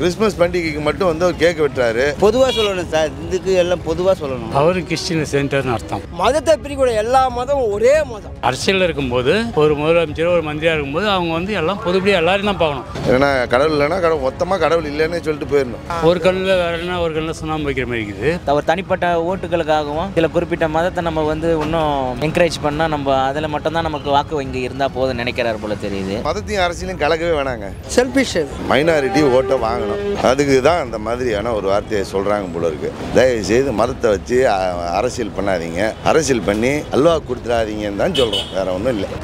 Christmas பண்டிகைக்கு மட்டும் வந்து அவர் கேக் வெட்டுறாரு பொதுவாக சொல்லணும் சார் இதுக்கு எல்லாம் பொதுவாக சொல்லணும் அவர் கிறிஸ்டின் சென்டர்னு அர்த்தம் மதத்தை பிரிக்கூட எல்லா மதமும் ஒரே மதம் அரசியலில் இருக்கும்போது ஒரு முதலமைச்சர் ஒரு மந்திரியாக இருக்கும்போது அவங்க வந்து எல்லாம் பொதுப்படியாக எல்லாரும் தான் பார்க்கணும் ஏன்னா கடவுள் இல்லைன்னா கடவுள் மொத்தமாக கடவுள் இல்லைன்னு சொல்லிட்டு போயிடணும் ஒரு கண்ணில் வேற என்ன ஒரு கண்ணில் சுண்ணாம்பு வைக்கிற மாதிரி இருக்குது அவர் தனிப்பட்ட ஓட்டுகளுக்காகவும் சில குறிப்பிட்ட மதத்தை நம்ம வந்து இன்னும் என்கரேஜ் பண்ணால் நம்ம அதில் மட்டும்தான் நமக்கு வாக்கு வங்கி இருந்தால் போதும் நினைக்கிறார் போல தெரியுது மதத்தையும் அரசியலையும் கலக்கவே வேணாங்க செல்ஃபிஷ் அது மைனாரிட்டி ஓட்டை வாங்கணும் அதுக்கு தான் அந்த மாதிரியான ஒரு வார்த்தையை சொல்கிறாங்க போல இருக்கு தயவு செய்து மதத்தை வச்சு அ- அரசியல் பண்ணாதீங்க அரசியல் பண்ணி அல்வா கொடுத்துடாதீங்கன்னு தான் சொல்கிறோம் வேற ஒன்றும் இல்லை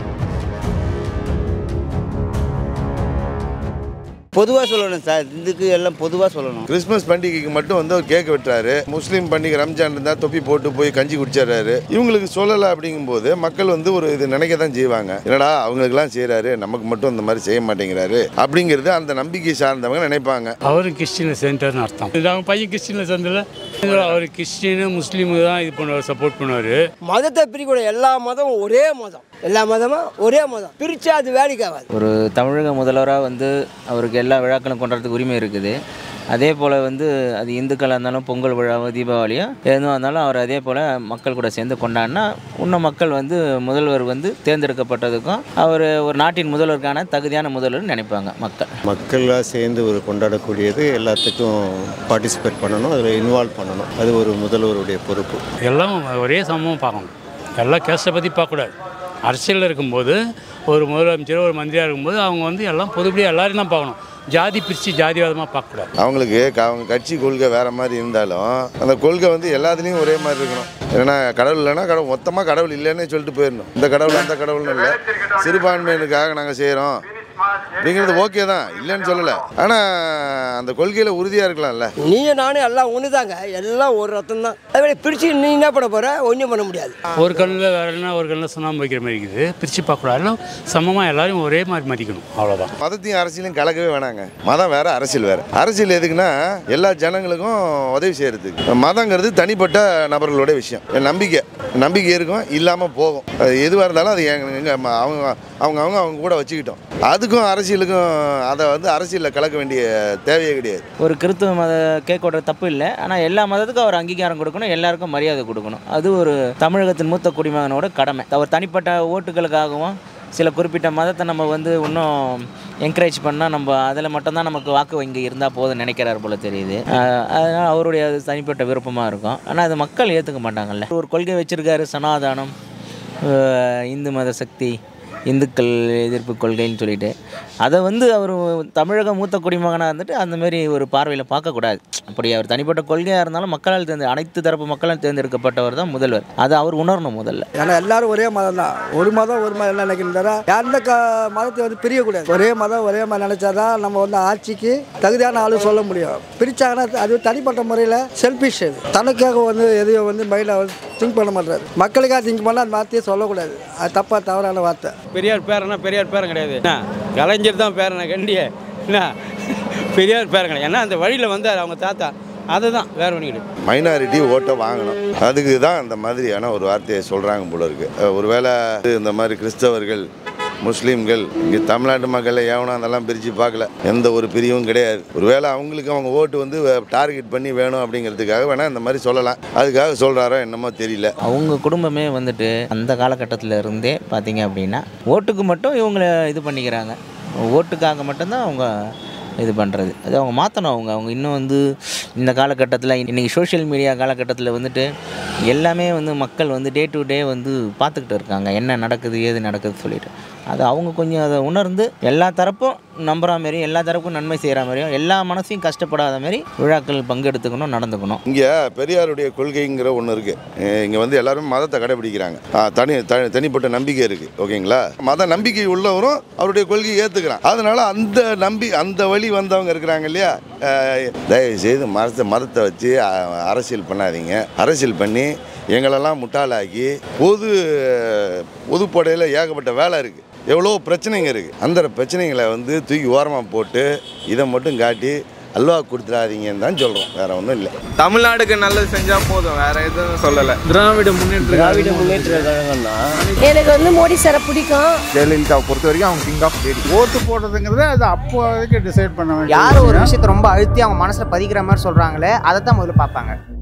பொதுவாக சொல்லணும் சார் இதுக்கு எல்லாம் பொதுவாக சொல்லணும் கிறிஸ்மஸ் பண்டிகைக்கு மட்டும் வந்து அவர் கேக் வெட்டுறாரு முஸ்லீம் பண்டிகை ரம்ஜான் இருந்தால் தொப்பி போட்டு போய் கஞ்சி குடிச்சிடுறாரு இவங்களுக்கு சொல்லலை அப்படிங்கும்போது மக்கள் வந்து ஒரு இது நினைக்க தான் செய்வாங்க என்னடா அவங்களுக்குலாம் செய்கிறாரு நமக்கு மட்டும் இந்த மாதிரி செய்ய மாட்டேங்கிறாரு அப்படிங்கிறது அந்த நம்பிக்கை சார்ந்தவங்க நினைப்பாங்க அவர் கிறிஸ்டின் சென்டர்னு அர்த்தம் இது அவங்க பையன் கிறிஸ்டினில் சேர்ந்ததில் அவர் கிறிஸ்டின் முஸ்லீமு தான் இது பண்ணுவார் சப்போர்ட் பண்ணுவார் மதத்தை பிரிக்கூட எல்லா மதமும் ஒரே மதம் எல்லா மதமும் ஒரே மதம் பிரிச்சா அது வேலைக்கு ஆகாது ஒரு தமிழக முதல்வராக வந்து அவருக்கு எல்லா விழாக்களும் கொண்டாடுறதுக்கு உரிமை இருக்குது அதே போல் வந்து அது இந்துக்களாக இருந்தாலும் பொங்கல் விழாவோ தீபாவளியோ எதுவும் இருந்தாலும் அவர் அதே போல் மக்கள் கூட சேர்ந்து கொண்டாடினா இன்னும் மக்கள் வந்து முதல்வர் வந்து தேர்ந்தெடுக்கப்பட்டதுக்கும் அவர் ஒரு நாட்டின் முதல்வருக்கான தகுதியான முதல்வர்னு நினைப்பாங்க மக்கள் மக்களாக சேர்ந்து ஒரு கொண்டாடக்கூடியது எல்லாத்துக்கும் பார்ட்டிசிபேட் பண்ணணும் அதில் இன்வால்வ் பண்ணணும் அது ஒரு முதல்வருடைய பொறுப்பு எல்லாம் ஒரே சமமாக பார்க்கணும் எல்லாம் கேஸ்ட்டை பற்றி பார்க்கக்கூடாது அரசியலில் இருக்கும்போது ஒரு முதலமைச்சர் ஒரு மந்திரியாக இருக்கும்போது அவங்க வந்து எல்லாம் பொதுப்படியாக எல்லாரும் தான் பார்க்கணும் ஜாதி பிரித்து ஜாதிவாதமாக பார்க்கக்கூடாது அவங்களுக்கு க- அவங்க கட்சி கொள்கை வேற மாதிரி இருந்தாலும் அந்த கொள்கை வந்து எல்லாத்துலேயும் ஒரே மாதிரி இருக்கணும் ஏன்னா கடவுள் இல்லைன்னா கடவுள் மொத்தமாக கடவுள் இல்லைன்னு சொல்லிட்டு போயிடணும் இந்த கடவுள் அந்த கடவுள்னு இல்லை சிறுபான்மையினருக்காக நாங்கள் செய்கிறோம் அப்படிங்கிறது ஓகே தான் இல்லைன்னு சொல்லலை ஆனால் அந்த கொள்கையில் உறுதியாக இருக்கலாம்ல நீயும் நானும் எல்லாம் ஒன்று தாங்க எல்லாம் ஒரு ரத்தம் தான் அதே பிரித்து நீ என்ன பண்ண போற ஒன்றும் பண்ண முடியாது ஒரு கண்ணில் வேற என்ன ஒரு கண்ணில் சுண்ணாம்பு வைக்கிற மாதிரி இருக்குது பிரித்து பார்க்கக்கூடாது எல்லாம் சமமாக எல்லாரும் ஒரே மாதிரி மதிக்கணும் அவ்வளோதான் மதத்தையும் அரசியலையும் கலக்கவே வேணாங்க மதம் வேற அரசியல் வேற அரசியல் எதுக்குன்னா எல்லா ஜனங்களுக்கும் உதவி செய்யறதுக்கு மதங்கிறது தனிப்பட்ட நபர்களோட விஷயம் என் நம்பிக்கை நம்பிக்கை இருக்கும் இல்லாமல் போகும் அது எதுவாக இருந்தாலும் அது எங்க எங்க ம- அவங்க அவங்க அவங்க அவங்க கூட வச்சுக்கிட்டோம் அதுக்கும் அரசியலுக்கும் அதை வந்து அரசியலில் கலக்க வேண்டிய தேவையே கிடையாது ஒரு கிறித்துவ மத கேக் ஓட்டுறது தப்பு இல்லை ஆனால் எல்லா மதத்துக்கும் அவர் அங்கீகாரம் கொடுக்கணும் எல்லாருக்கும் மரியாதை கொடுக்கணும் அது ஒரு தமிழகத்தின் மூத்த குடிமகனோட கடமை அவர் தனிப்பட்ட ஓட்டுகளுக்காகவும் சில குறிப்பிட்ட மதத்தை நம்ம வந்து இன்னும் என்கரேஜ் பண்ணால் நம்ம அதில் மட்டும்தான் நமக்கு வாக்கு வங்கி இருந்தால் போதும் நினைக்கிறார் போல தெரியுது அஹ் அதனால் அவருடைய அது தனிப்பட்ட விருப்பமாக இருக்கும் ஆனால் அது மக்கள் ஏற்றுக்க மாட்டாங்கல்ல ஒரு கொள்கை வச்சுருக்காரு சனாதானம் அஹ் இந்து மத சக்தி இந்துக்கள் எதிர்ப்பு கொள்கைன்னு சொல்லிட்டு அதை வந்து அவர் தமிழக மூத்த குடிமகனாக இருந்துட்டு அந்த மாதிரி ஒரு பார்வையில் பார்க்கக்கூடாது அப்படி அவர் தனிப்பட்ட கொள்கையாக இருந்தாலும் மக்களால் தேர்ந்து அனைத்து தரப்பு மக்களால் தேர்ந்தெடுக்கப்பட்டவர் தான் முதல்வர் அதை அவர் உணரணும் முதல்ல ஏன்னா எல்லாரும் ஒரே மதம் தான் ஒரு மதம் ஒரு மதம் என்ன நினைக்கிறதா எந்த க மதத்தை வந்து பிரியக்கூடாது ஒரே மதம் ஒரே மதம் நினைச்சாதான் நம்ம வந்து ஆட்சிக்கு தகுதியான ஆளு சொல்ல முடியும் பிரிச்சாங்கன்னா அது தனிப்பட்ட முறையில் செல்ஃபிஷ் அது தனக்காக வந்து எதையும் வந்து மைண்டில் திங்க் பண்ண மாட்டாரு மக்களுக்காக திங்க் பண்ணால் அந்த வார்த்தையை சொல்லக்கூடாது அது தப்பாக தவறான வார்த்தை பெரியார் பேரனா பெரியார் பேரன் கிடையாது என்ன கலைஞர் தான் பேரனா கண்டிய என்ன பெரியார் பேரன் கிடையாது ஏன்னா அந்த வழியில் வந்தார் அவங்க தாத்தா அதுதான் வேற ஒன்றும் கிடையாது மைனாரிட்டி ஓட்டை வாங்கணும் அதுக்கு தான் அந்த மாதிரியான ஒரு வார்த்தையை சொல்கிறாங்க போல இருக்கு அஹ் ஒருவேளை இந்த மாதிரி கிறிஸ்தவர்கள் முஸ்லீம்கள் இங்கே தமிழ்நாட்டு மக்களை ஏவனும் அதெல்லாம் பிரித்து பார்க்கல எந்த ஒரு பிரிவும் கிடையாது ஒருவேளை அவங்களுக்கு அவங்க ஓட்டு வந்து டார்கெட் பண்ணி வேணும் அப்படிங்கிறதுக்காக வேணால் இந்த மாதிரி சொல்லலாம் அதுக்காக சொல்கிறாரோ என்னமோ தெரியல அவங்க குடும்பமே வந்துட்டு அந்த காலகட்டத்தில் இருந்தே பார்த்தீங்க அப்படின்னா ஓட்டுக்கு மட்டும் இவங்கள இது பண்ணிக்கிறாங்க ஓட்டுக்காக மட்டும்தான் அவங்க இது பண்ணுறது அது அவங்க மாற்றணும் அவங்க அவங்க இன்னும் வந்து இந்த காலகட்டத்தில் இன்றைக்கி சோஷியல் மீடியா காலகட்டத்தில் வந்துட்டு எல்லாமே வந்து மக்கள் வந்து டே டு டே வந்து பார்த்துக்கிட்டு இருக்காங்க என்ன நடக்குது ஏது நடக்குது சொல்லிட்டு அது அவங்க கொஞ்சம் அதை உணர்ந்து எல்லா தரப்பும் நம்புற மாதிரியும் எல்லா தரப்பும் நன்மை செய்கிற மாதிரியும் எல்லா மனசையும் கஷ்டப்படாத மாதிரி விழாக்கள் பங்கெடுத்துக்கணும் நடந்துக்கணும் இங்கே பெரியாருடைய கொள்கைங்கிற ஒன்று இருக்குது இங்கே வந்து எல்லாரும் மதத்தை கடைபிடிக்கிறாங்க ஆ, தனி த- தனிப்பட்ட நம்பிக்கை இருக்குது ஓகேங்களா மத நம்பிக்கை உள்ளவரும் அவருடைய கொள்கையை ஏற்றுக்கிறான் அதனால அந்த நம்பி அந்த வழி வந்தவங்க இருக்கிறாங்க இல்லையா அஹ், தயவு செய்து மதத்தை மதத்தை வச்சு அ- அரசியல் பண்ணாதீங்க அரசியல் பண்ணி எங்களெல்லாம் முட்டாளாக்கி பொது பொதுப்படையில் ஏகப்பட்ட வேலை இருக்குது எவ்வளோ பிரச்சனைங்க இருக்குது அந்த பிரச்சனைகளை வந்து தூக்கி ஓரமாக போட்டு இதை மட்டும் காட்டி அல்வா கொடுத்துடாதீங்கன்னு தான் சொல்கிறோம் வேற ஒன்றும் இல்லை தமிழ்நாடுக்கு நல்லது செஞ்சா போதும் வேற எதுவும் சொல்லலை திராவிட முன்னேற்ற திராவிட முன்னேற்ற கழகம்னா எனக்கு வந்து மோடி சாரை பிடிக்கும் ஜெயலலிதாவை பொறுத்த வரைக்கும் அவங்க கிங் ஆஃப் லேடி ஓட்டு போடுறதுங்கிறது அது அப்போதைக்கு டிசைட் பண்ண வேண்டியது யார் ஒரு விஷயத்தை ரொம்ப அழுத்தி அவங்க மனசுல பதிக்கிற மாதிரி சொல்றாங்களே அதை தான் முதல்ல பார்ப்பாங்க